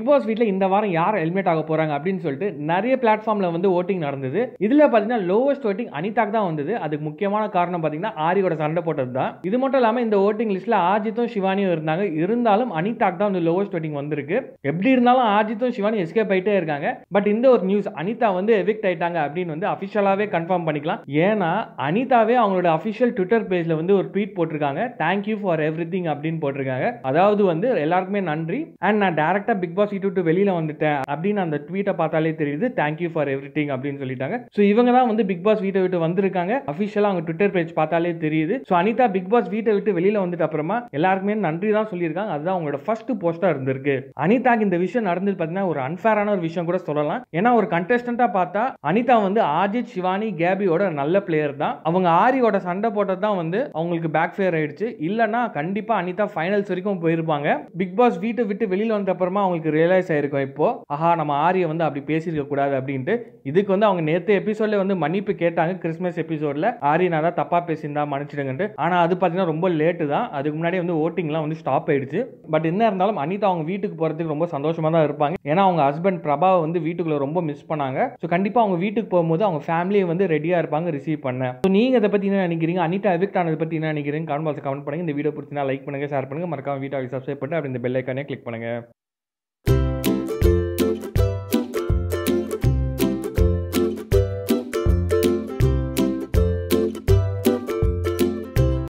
big pass வீட்டில் இந்த வாரம் யார் எலிமினேட் ஆக போறாங்க அப்படின்னு சொல்லிட்டு நிறைய பிளாட்ஃபார்ம்ல வந்து ஓட்டிங் நடந்தது இதுல பாத்தீங்கன்னா லோவஸ்ட் ஓட்டிங் அனிதாக்கு தான் வந்தது அதுக்கு முக்கியமான காரணம் பாத்தீங்கன்னா ஆரியோட சண்டை போட்டது தான் இது மட்டும் இல்லாம இந்த ஓட்டிங் லிஸ்ட்ல ஆஜித்தும் சிவானியும் இருந்தாங்க இருந்தாலும் அனிதாக்கு தான் வந்து லோவஸ்ட் ஓட்டிங் வந்திருக்கு எப்படி இருந்தாலும் ஆஜித்தும் சிவானி எஸ்கேப் ஆயிட்டே இருக்காங்க பட் இந்த ஒரு நியூஸ் அனிதா வந்து எவிக்ட் ஆயிட்டாங்க அப்படின்னு வந்து அபிஷியலாவே கன்ஃபார்ம் பண்ணிக்கலாம் ஏன்னா அனிதாவே அவங்களோட அபிஷியல் ட்விட்டர் பேஜ்ல வந்து ஒரு ட்வீட் போட்டிருக்காங்க தேங்க்யூ ஃபார் எவ்ரி திங் அப்படின்னு போட்டிருக்காங்க அதாவது வந்து எல்லாருக்குமே நன்றி அண்ட் நான் டேரக்டா பிக் பாஸ் வீட்டு விட்டு வெளியில வந்துட்டேன் அப்படின்னு அந்த ட்வீட்டை பார்த்தாலே தெரியுது தேங்க்யூ ஃபார் எவ்ரி திங் அப்படின்னு சொல்லிட்டாங்க ஸோ இவங்க தான் வந்து பிக் பாஸ் வீட்டை விட்டு வந்திருக்காங்க அபிஷியலா அவங்க ட்விட்டர் பேஜ் பார்த்தாலே தெரியுது ஸோ அனிதா பிக் பாஸ் வீட்டை விட்டு வெளியில வந்துட்டு அப்புறமா எல்லாருக்குமே நன்றி தான் சொல்லியிருக்காங்க அதுதான் அவங்களோட ஃபர்ஸ்ட் போஸ்டா இருந்திருக்கு அனிதாக்கு இந்த விஷயம் நடந்தது பார்த்தீங்கன்னா ஒரு அன்ஃபேரான ஒரு விஷயம் கூட சொல்லலாம் ஏன்னா ஒரு கண்டெஸ்டண்டா பார்த்தா அனிதா வந்து ஆஜித் சிவானி கேபியோட நல்ல பிளேயர் தான் அவங்க ஆரியோட சண்டை போட்டது தான் வந்து அவங்களுக்கு பேக் ஃபேர் ஆயிடுச்சு இல்லைன்னா கண்டிப்பா அனிதா ஃபைனல்ஸ் வரைக்கும் போயிருப்பாங்க பிக் பாஸ் வீட்டை விட்டு வெளியில வந்த அப்புறமா அவங்களுக்கு ரியலைஸ் ஆயிருக்கும் இப்போ ஆஹா நம்ம ஆரியை வந்து அப்படி பேசியிருக்க கூடாது அப்படின்ட்டு இதுக்கு வந்து அவங்க நேற்று எபிசோட்ல வந்து மன்னிப்பு கேட்டாங்க கிறிஸ்மஸ் எபிசோட்ல ஆரி நான் தான் தப்பா பேசியிருந்தா மன்னிச்சிடுங்கன்ட்டு ஆனா அது பார்த்தீங்கன்னா ரொம்ப லேட்டு தான் அதுக்கு முன்னாடி வந்து ஓட்டிங்லாம் வந்து ஸ்டாப் ஆயிடுச்சு பட் என்ன இருந்தாலும் அனிதா அவங்க வீட்டுக்கு போறதுக்கு ரொம்ப சந்தோஷமா தான் இருப்பாங்க ஏன்னா அவங்க ஹஸ்பண்ட் பிரபாவை வந்து வீட்டுக்குள்ள ரொம்ப மிஸ் பண்ணாங்க ஸோ கண்டிப்பா அவங்க வீட்டுக்கு போகும்போது அவங்க ஃபேமிலியை வந்து ரெடியா இருப்பாங்க ரிசீவ் பண்ண ஸோ நீங்க இதை பத்தி என்ன நினைக்கிறீங்க அனிதா எவிக்ட் ஆனதை பத்தி என்ன நினைக்கிறீங்க கமெண்ட் பாக்ஸ் கமெண்ட் பண்ணுங்க இந்த வீடியோ பிடிச்சினா லைக் பண்ணுங்க ஷேர் பண்ணுங்க மறக்காம வீடியோ சப்ஸ்கிரைப் பண்ணி அப்படி இந்த பெல் ஐக்கானே கிளிக் பண்ணுங்க